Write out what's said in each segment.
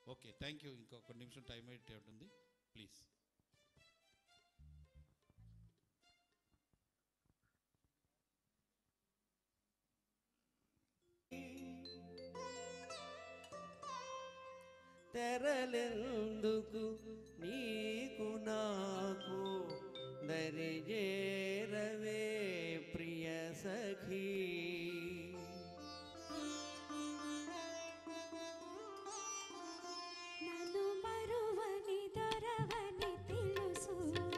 okay thank you ఇంకొక నిమిషం time అయితే ఉంటుంది ప్లీజ్ తెరలెందుకు నీకు నాకు దరిజేరవే ప్రియ సఖీ నన్ను మరువని దొరవని తెలుసు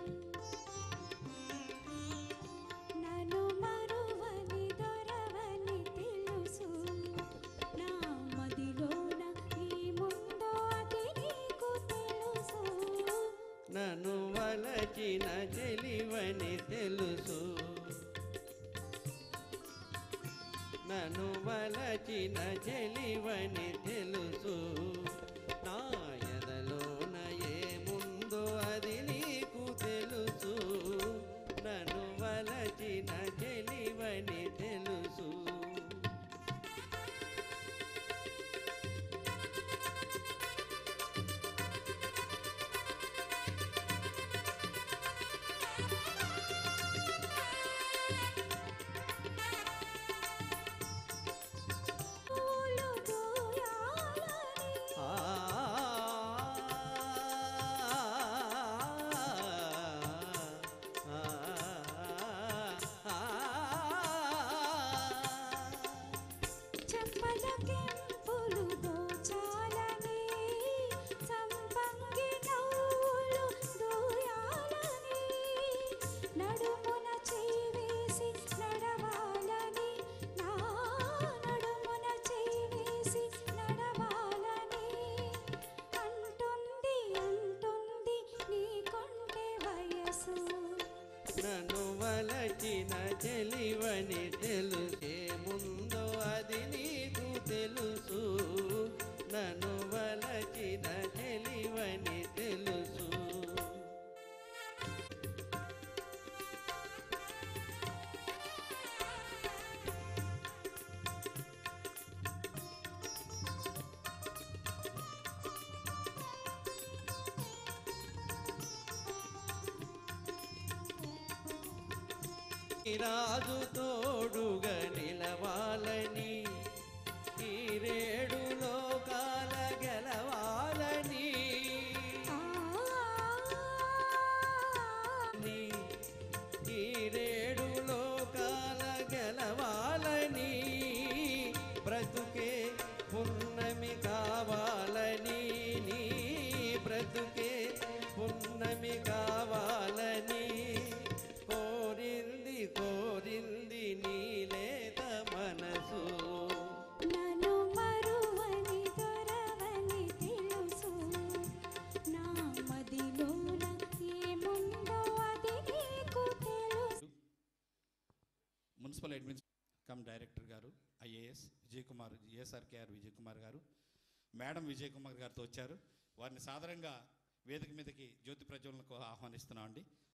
నన్ను మరువని దొరవని తెలుసు నా మదిలోన ఈ ముందో అది నీకు తెలుసు నన్ను వలచిన చెలివని తెలుసు నన్ను వలచిన చెలివని తెలుసు నా ఎదలోన ఏముందో అది నీకు తెలుసు నన్ను వలచిన చెలివని తెలుసు పూలు దూయాలని ఆ చెంపలకెంపులు దోచాలని సంపంగి నవ్వులు దూయాలని నడుమున చేవేసి నడవాలని నా నడుమున చేవేసి నడవాలని అంటుంది అంటుంది నీ కొంటె వయసు నన్ను వలచిన చెలివని తెలుసే ముందో అది నీకు తెలుసు నన్ను వలచిన చెలివని తెలుసు రాజు తోడుగా నిలవాలని ఈ రేడు లోకాల గెలవాలని నీ ఈ రేడు లోకాల గెలవాలని బ్రతుకే పున్నమి కావాలని నీ బ్రతుకే పున్నమి కావాలని కోరింది కోరింది నీలేత మనసు నన్ను మరువని దొరవని తెలుసు నా మదిలోన ఏముందో అది నీకు తెలుసు మున్సిపల్ అడ్మిన్ కమ్ డైరెక్టర్ గారు ఐఏఎస్ విజయ్ కుమార్ ఏఎస్ఆర్కేఆర్ విజయ్ కుమార్ గారు మేడం విజయ్ కుమార్ గారితో వచ్చారు వారిని సాధారణంగా వేదిక మీదకి జ్యోతి ప్రజ్వలనకు ఆహ్వానిస్తున్నామండి